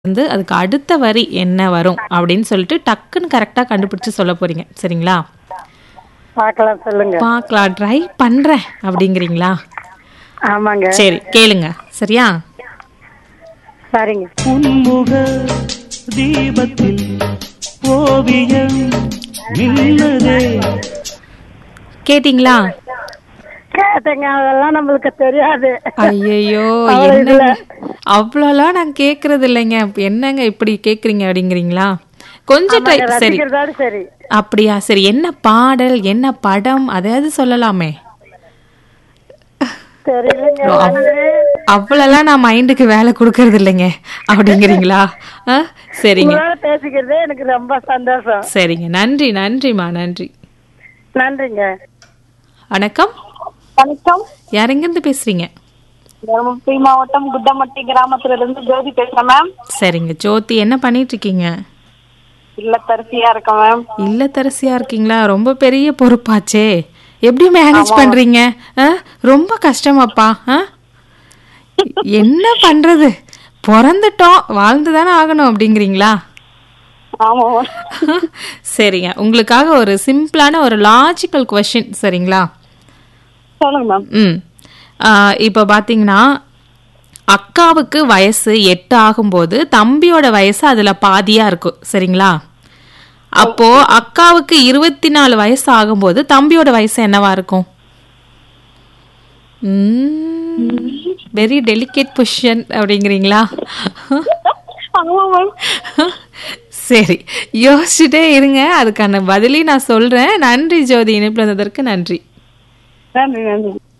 வந்து அதுக்கு அடுத்த வரி என்ன வரும் அப்படின்னு சொல்லிட்டு டக்குன்னு கரெக்டாக கண்டுபிடிச்சு சொல்ல போறீங்க சரிங்களா பார்க்கலாம் சொல்லுங்க பார்க்கலாம் ட்ரை பண்றேன் அப்படிங்கிறீங்களா ஆமாங்க சரி கேளுங்க சரியா சரிங்க உன்முக தீபத்தில் ஓவியம் நின்னதே கேட்டிங்களா கேட்டேங்க அதெல்லாம் நம்மளுக்கு தெரியாது ஐயோ அவ்வளவு என்ன இதுல. அவ்வளோலாம் நான் கேட்கறது இல்லைங்க இப்ப என்னங்க இப்படி கேட்குறீங்க அப்படிங்கிறீங்களா கொஞ்சம் ட்ரை ஆமாங்க, சரி ரசிக்கிறதோட சரி அப்படியா சரி என்ன பாடல் என்ன படம் அதையாவது சொல்லலாமே தெரியலங்க அவ்- அவ்வளோலாம் நான் மைண்டுக்கு வேலை கொடுக்கறது இல்லைங்க அப்படிங்கிறீங்களா ஆ சரிங்க உங்களோட பேசிக்கிறதே எனக்கு ரொம்ப சந்தோஷம் சரிங்க நன்றி நன்றிம்மா நன்றி நன்றிங்க வணக்கம் வணக்கம் யார் எங்கேருந்து பேசுறீங்க தருமபுரி மாவட்டம் குட்டமட்டி கிராமத்துல இருந்து ஜோதி பேசுறேன் மேம் சரிங்க ஜோதி என்ன பண்ணிட்டு இருக்கீங்க இல்லத்தரசியா இருக்கேன் மேம் இல்லத்தரசியா இருக்கீங்களா ரொம்ப பெரிய பொறுப்பாச்சே எப்படி மேனேஜ் பண்றீங்க ஆ? ரொம்ப கஷ்டமாப்பா ஆ? என்ன பண்றது பிறந்துட்டோம் வாழ்ந்து தானே ஆகணும் அப்படிங்கிறீங்களா ஆமா மேம் சரிங்க உங்களுக்காக ஒரு சிம்பிளான ஒரு லாஜிக்கல் கொஷின் சரிங்களா சொல்லுங்க மேம் ம் இப்போ பார்த்தீங்கன்னா அக்காவுக்கு வயசு எட்டு ஆகும்போது தம்பியோட வயசு அதில் பாதியாக இருக்கும் சரிங்களா அப்போ அக்காவுக்கு இருபத்தி நாலு வயசு ஆகும்போது தம்பியோட வயசு என்னவா இருக்கும் வெரி டெலிகேட் பொசிஷன் அப்படிங்கிறீங்களா ஆமா மேம் சரி யோசிச்சுட்டே இருங்க அதுக்கான பதிலையும் நான் சொல்றேன் நன்றி ஜோதி இணைப்பு வந்ததற்கு நன்றி நன்றி நன்றி